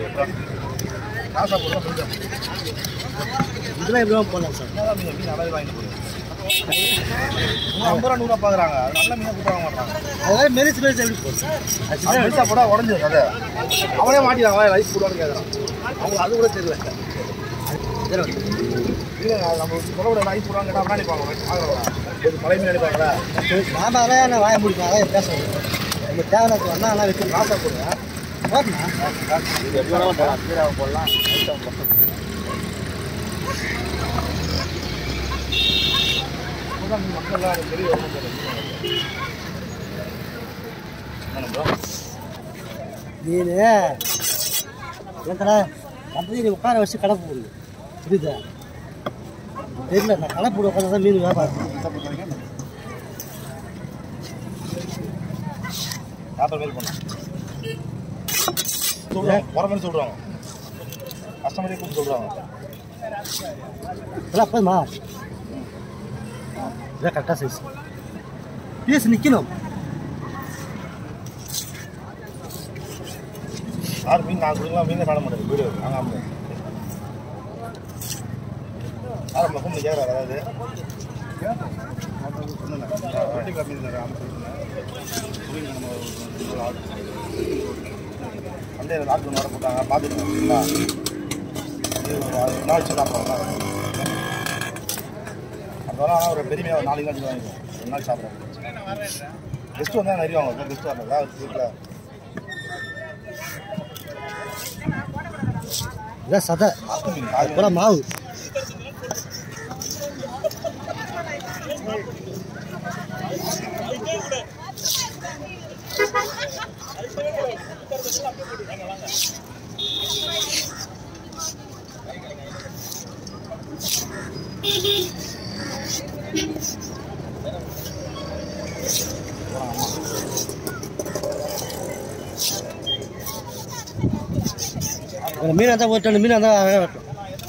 காசா போடுறோம் சொல்லிட்டேன் இதெல்லாம் எப்படி போடலாம் சார் என்னதான் மீன் மீன் நல்லா வாங்கிட்டு போகுது இன்னும் ஐம்பது ரூபா நூறுரூவா பார்க்குறாங்க நல்ல மீனை கொடுத்து வாங்க மாட்டாங்க அதெல்லாம் மெரிச்சு மெரிச்சு எப்படி போகுது அது பெருசாக போட உடஞ்சிடும் அதை அவனே மாட்டிடுறாங்க ரைஸ் போடுவான்னு கேட்குறான் அவங்க அது கூட தெரியல இல்லை நம்ம சொல்லக்கூட ரைஸ் போடுவாங்க கேட்டால் அப்படி நினைப்பாங்க இது பழைய மீன் நினைப்பாங்களா நாம அதான் நான் வாய முடியும் அதான் பேசுறேன் நம்ம தேவையான வந்தா எல்லாம் வைக்கணும் காசா போடுங்க போடணும் இது எப்படி வேணாலும் போடலாம் கீராவை போடலாம் ஐட்டம் போடலாம் இப்போதான் இந்த மக்கள்லாம் எனக்கு தெரிய வரணும் போல இருக்கு. என்ன bro? மீன் என் கடை அப்படி நீ உட்கார வச்சு கடை போடுங்க புரியுதா தெரியல நான் கடை போட உட்காந்து தான் மீன் வியாபாரம் என்ன பண்றீங்க? வியாபாரம் மாதிரி பண்ணலாம் சொல்லுவாங்க வர மாதிரி சொல்றாங்க கஸ்டமரே கூப்பிட்டு சொல்றாங்க இதெல்லாம் போதுமா இதான் கரெக்டாக சைஸ் பீஸ் நிற்கணும் யார் மீன் நான் கொடுக்கலாம் மீனே சாட மாட்டேன் வீடு வாங்காம யார் நம்ம கூப்பிட்டு கேட்குறாரு அதாவது வட்டி கம்மி வந்து லாக்டவுன் வர போட்டாங்க பார்த்துருக்கீங்களா நாள் சாப்பிட்றாங்க அதெல்லாம் ஆனால் ஒரு பெருமையாக ஒரு நாளைக்கு தான் வாங்கிக்குவோம் ஒரு நாள் சாப்பிட்றாங்க கெஸ்ட் வந்தால் நிறைய வாங்க கெஸ்ட் வரல வீட்டில் இதான் சதை ஆத்து மீன் காது அப்புறம் மாவு ஒரு மீன் இருந்தால் ஒரு டன் மீன் இருந்தால் வெட்டும்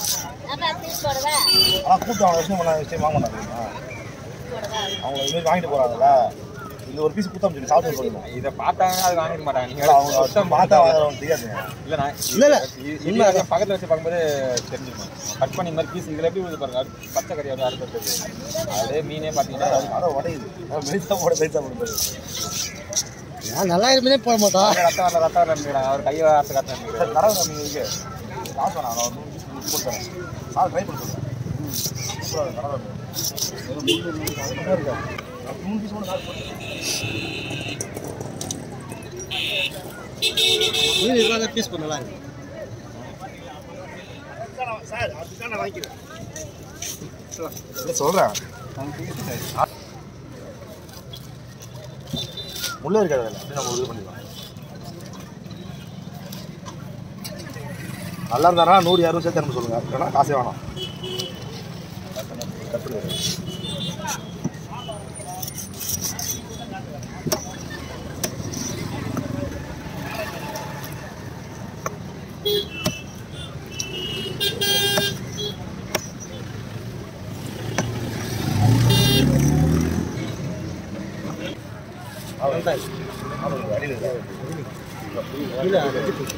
ஆனால் கூட்டம் அவங்க வருஷம் பண்ண விஷயம் வாங்க மாட்டாங்க அவங்க இதுமாரி வாங்கிட்டு போகிறாங்கல்ல இது ஒரு பீஸ் கொடுத்தா சொல்லி சாப்பிட்டு சொல்லணும் இதை பார்த்தாங்கன்னா அது வாங்கிக்க மாட்டாங்க நீங்க இல்லை அவங்க சுத்தம் மாத்தா வாங்குறவங்க தெரியாதுங்க இல்ல நான் இல்லை இல்லை இ- இது வந்து பக்கத்துல வச்சு பார்க்கும்போது தெரிஞ்சுக்கணும் கட் பண்ணி இந்த மாதிரி பீஸ் இதுல எப்படி விழுது பாருங்க அது பச்சை கறி அப்படி அறுக்கிறது அதே மீனே பார்த்தீங்கன்னா அதை உடையுது மெலிசா போட மெலிசா போட நான் நல்லா இருப்பதே போட மாட்டோம் ரத்தம் வரல ரத்தம் வரல அவர் கையை வார்த்தை காட்டுறாங்க சார் தரவு மீன் இருக்கு காசு வேணாம் நான் ஒரு நூறு பீஸ் கொடுத்துறேன் ஆ ட்ரை பண்ண சொல்லுங்கள் சூப்பராக தரவு இருக்கா மூணு பீஸ் கூட காசு போட்டு மீன் இருக்காத பீஸ் பண்ண நல்லா இருக்கு சார் அதுக்காக நான் வாங்கிக்கிறேன் சொல்கிறேன் உள்ளே இருக்காது அதில் அப்படி நம்ம இது பண்ணிக்கலாம் நல்லா இருந்தாரா நூறு இரநூறு சேர்த்து அனுப்ப சொல்லுங்கள் இல்லைன்னா காசே வேணாம் கட்டு அடியில் இருக்கா இல்லை வெட்டி பீஸ்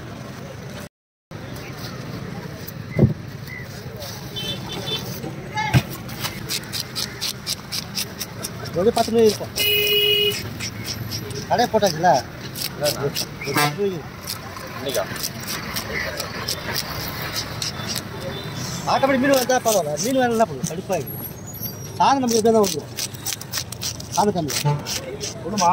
ஒரு பத்து மணி இருக்கும் கடையை போட்டாச்சுல இன்னைக்கா ஆட்டப்படி மீன் வந்தா பரவாயில்ல மீன் வேலை என்ன பண்ணும் கடுப்பாக சாதம் நமக்கு எப்படி தான் வந்துடும் சாதம் கம்மி ஒண்ணுமா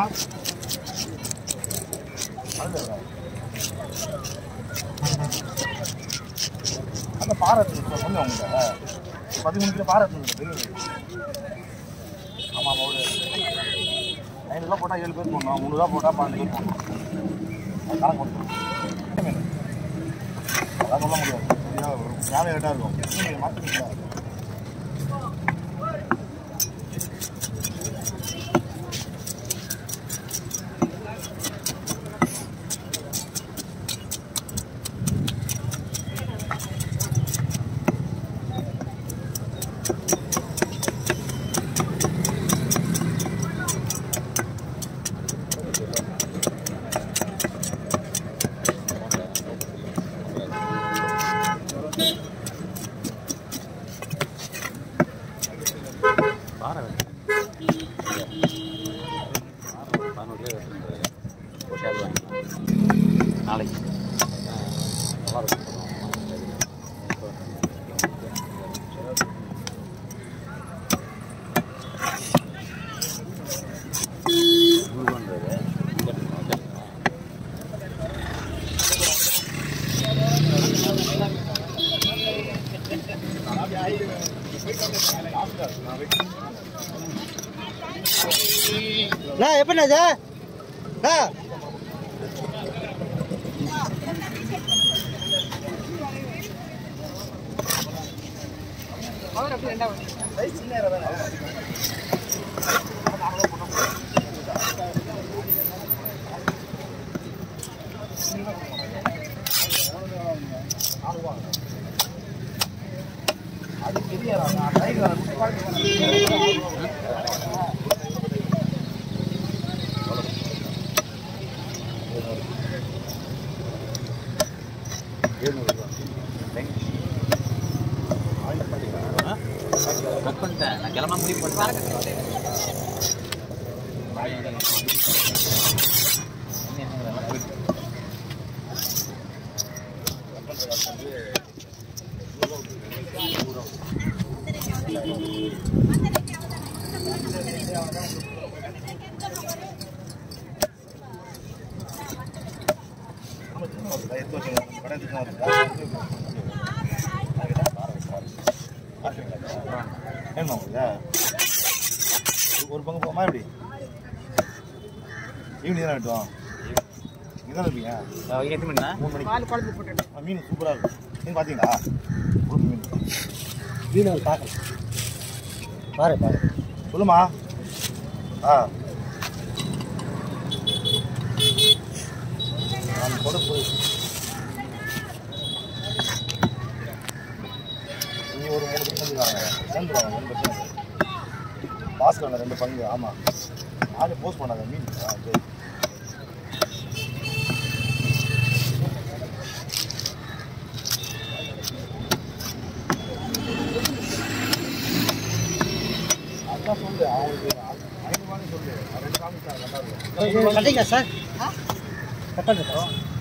அந்த பாறை இருக்கு சொன்னேன் உங்கள்கிட்ட பதிமூணு கிலோ பாறை இருக்கு ஆமாம் ஆமாம் ஒரு ஐநூறுரூவா போட்டால் ஏழு பேர் போடணும் முந்நூறுரூவா போட்டால் பன்னெண்டு பேர் போடணும் அது கணக்கு போட்டு மீன் அதான் சொல்ல முடியாது சரியா ஒரு வேலை ரேட்டாக இருக்கும் நீங்கள் மாற்றிக்கலாம் நாளைக்கு நல்லா இருக்கும் நான் எப்படி இது நான் கட் பண்ணிட்டேன் நான் கிளம்ப முடிவு பண்ணிட்டேன் எடுத்து வச்சுக்கோங்க கடை எடுத்து வந்து என்ன ஒரு பங்கு போகாமா எப்படி ஈவினிங் தான் வெட்டுவோம் இங்கே தான் இருப்பீங்க எத்தனை மணிண்ணா மூணு மணிக்கு ஆ, மீன் சூப்பராக இருக்கும் மீன் பார்த்தீங்களா உளுப்பு மீன் மீன் வந்து பார்க்கலாம் பாரு பாரு சொல்லுமா ஆ நான் கூட போய் இனி ஒரு மூணு பங்கு வந்துருக்காங்க சேர்ந்துருவாங்க ஒன்றும் பிரச்சனை இல்லை பாஸ்கர் ரெண்டு பங்கு ஆமாம் யாரும் போஸ்ட் பண்ணாங்க மீன் ஆ சரி அதான் சொல்லு அவங்களுக்கு ஐநூறு சொல்லு ரெண்டு காமிச்சாங்க கரெக்டாக இருக்கும் கட்டிங்க சார் கட்டணும்